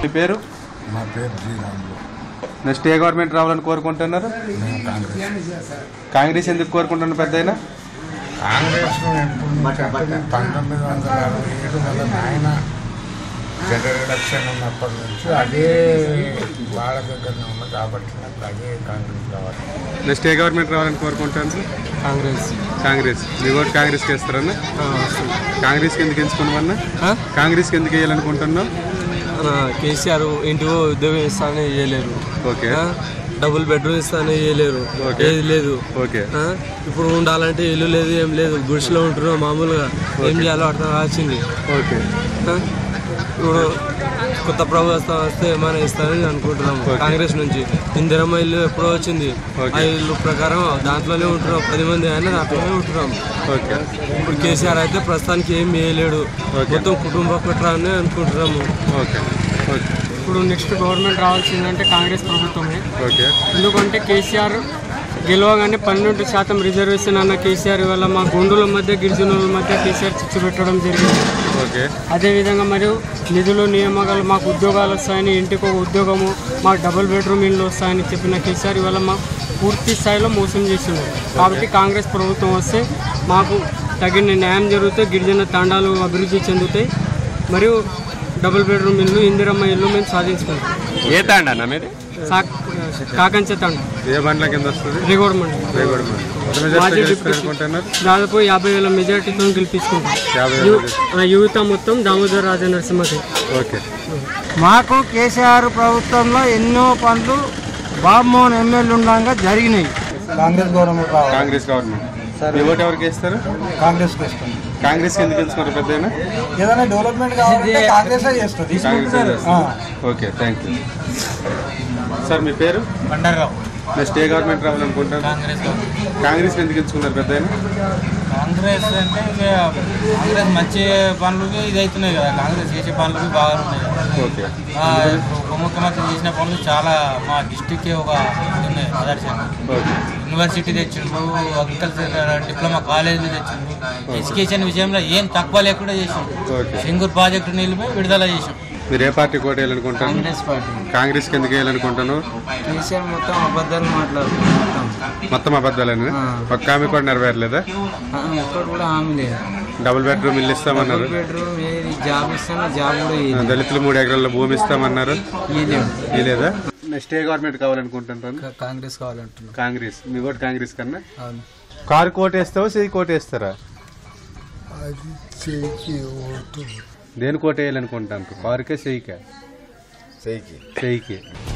మీ పేరు మా పేరు జీ రాములు నెక్స్ట్ ఏ గవర్నమెంట్ రావాలని కోరుకుంటున్నారు మేము కాంగ్రెస్ కాంగ్రెస్ ఎందుకు కోరుకుంటున్నారు పెద్ద కాంగ్రెస్ ఎప్పుడు నుంచి అంటే పంతొమ్మిది వందల అరవై ఏడు వల్ల నాయన జనరల్ ఎలక్షన్ ఉన్నప్పటి నుంచి అదే వాళ్ళ దగ్గరనే ఉంది కాబట్టి నాకు అదే కాంగ్రెస్ కావాలి నెక్స్ట్ ఏ గవర్నమెంట్ రావాలని కోరుకుంటాను కాంగ్రెస్ కాంగ్రెస్ మీ ఓటు కాంగ్రెస్కి వేస్తారన్నా కాంగ్రెస్కి ఎందుకు ఎంచుకున్నామన్నా ఆ? కాంగ్రెస్కి ఎందుకు వేయాలనుకుంటున్నావు కేసీఆర్ ఇంటికి ఉద్యోగం ఇస్తానని చేయలేరు ఓకే ఆ? డబుల్ బెడ్రూమ్ ఇస్తానని చేయలేరు ఓకే. ఏది లేదు ఓకే ఆ? ఇప్పుడు ఉండాలంటే ఇల్లు లేదు ఏం లేదు గుడిసెలో ఉంటున్నాం మామూలుగా ఏం చేయాలో అర్థం కావాల్సింది ఓకే ఆ? ఇప్పుడు కొత్త ప్రభుత్వం వస్తే ఏమైనా ఇస్తారని అనుకుంటున్నాం కాంగ్రెస్ నుంచి ఇందిరమ్మ ఇల్లు ఎప్పుడో వచ్చింది ఓకే. ఆ ఇల్లు ప్రకారం దాంట్లోనే ఉంటున్నాం పది మంది అయినా దాంట్లోనే ఉంటున్నాం ఓకే ఇప్పుడు కేసీఆర్ అయితే ప్రస్తుతానికి ఏం చేయలేడు ఓకే. మొత్తం కుటుంబ కుట్రాన్ని అనుకుంటున్నాము ఓకే ఓకే ఇప్పుడు నెక్స్ట్ గవర్నమెంట్ రావాల్సిందంటే కాంగ్రెస్ ప్రభుత్వమే ఓకే ఎందుకంటే కేసీఆర్ గెలవగానే పన్నెండు శాతం రిజర్వేషన్ అన్న కేసీఆర్ వల్ల మా గుండుల మధ్య గిరిజనుల మధ్య కేసీఆర్ చిచ్చు పెట్టడం జరిగింది ఓకే అదేవిధంగా మరియు నిధులు నియామకాలు మాకు ఉద్యోగాలు వస్తాయని ఇంటికి ఒక ఉద్యోగము మాకు డబుల్ బెడ్రూమ్ ఇల్లు వస్తాయని చెప్పిన కేసీఆర్ వల్ల మా పూర్తి స్థాయిలో మోసం చేసింది కాబట్టి కాంగ్రెస్ ప్రభుత్వం వస్తే మాకు తగిన న్యాయం జరిగితే గిరిజన తాండాలు అభివృద్ధి చెందుతాయి మరియు డబుల్ బెడ్రూమ్ ఇల్లు ఇందిరమ్మ ఇల్లు మేము సాధించుకుంటాం ఏ తాండా అన్న మీది సాక్ కాకంచె తాండా ఏ బండ్ల కింద వస్తుంది రిగోడ్ మండలం రేగొడ మండలం. ఎంత మెజారిటీ మాజీ గెలుస్తారు డిప్యూటీ అనుకుంటున్నారు దాదాపు యాభై వేల మెజార్టీతో గెలిపించుకుంటాం యాభై యు- వేల ఆ యువత మొత్తం దామోదర్ రాజ నరసింహకి ఓకే మాకు కేసీఆర్ ప్రభుత్వంలో ఎన్నో పనులు బాబుమోహన్ ఎమ్మెల్యే ఉండగా జరిగినాయి కాంగ్రెస్ గవర్నమెంట్ రావాలి కాంగ్రెస్ గవర్నమెంట్ మీ ఓటు ఎవరికి వేస్తారు కాంగ్రెస్ ఇస్తుంది కాంగ్రెస్కి ఎందుకు ఎంచుకున్నారు పెద్ద ఏదైనా డెవలప్మెంట్ కావాలంటే కాంగ్రెస్ చేస్తుంది Congress okay thank you sir మీ పేరు బండారావు నెక్స్ట్ ఏ గవర్నమెంట్ రావాలనుకుంటారు కాంగ్రెస్ కాంగ్రెస్కి ఎందుకు ఎంచుకున్నారు పెద్ద కాంగ్రెస్ అంటే ఇక కాంగ్రెస్ మంచి పనులకి ఇది అవుతున్నాయి కదా కాంగ్రెస్ చేసే పనులకి బాగా ఉన్నాయి కదా. ఓకే ఆ, ఇప్పుడు ఉప ముఖ్యమంత్రి చేసిన పనులు చాలా మా డిస్టిక్కే ఒక ఇది ఉన్నాయి ఆదర్శంగా ఓకే యూనివర్సిటీ తెచ్చిండ్రు అగ్రికల్చర్ డిప్లొమా కాలేజీలు తెచ్చిండ్రు ఎడ్యుకేషన్ విషయంలో ఏం తక్కువ లేకుండా చేసిండ్రు ఓకే సింగూర్ ప్రాజెక్టు నిలిపి విడుదల చేసాం మీరు ఏ పార్టీ కోట వేయాలనుకుంటాను కాంగ్రెస్ పార్టీ కాంగ్రెస్కి ఎందుకు వేయాలనుకుంటాను కేసీఆర్ మొత్తం అబద్ధాలు మాట్లాడుతున్నాం మొత్తం అబద్ధాలని ఒక్క ఆమె కూడా నెరవేరలేదా ఎక్కడ కూడా హామీ లేదు డబుల్ బెడ్రూమ్ ఇల్లు ఇస్తామన్నారు బెడ్రూమ్ ఏది జాబ్ ఇస్తానో జాబ్ కూడా దళితులు మూడు ఎకరాల భూమి ఇస్తామన్నారు ఇయ్యలేము లేదా నెక్స్ట్ ఏ గవర్నమెంట్ కావాలనుకుంటుంటాను కాంగ్రెస్ కావాలంటున్నాం కాంగ్రెస్ మీ కూడా కాంగ్రెస్ కన్నా అవును కారు కోటేస్తావా చెయ్యి కోటేస్తారా అది చేకి ఓటు దేని కోట వేయాలనుకుంటాను కారుకే చెయ్యికే చేకి చెయ్యికి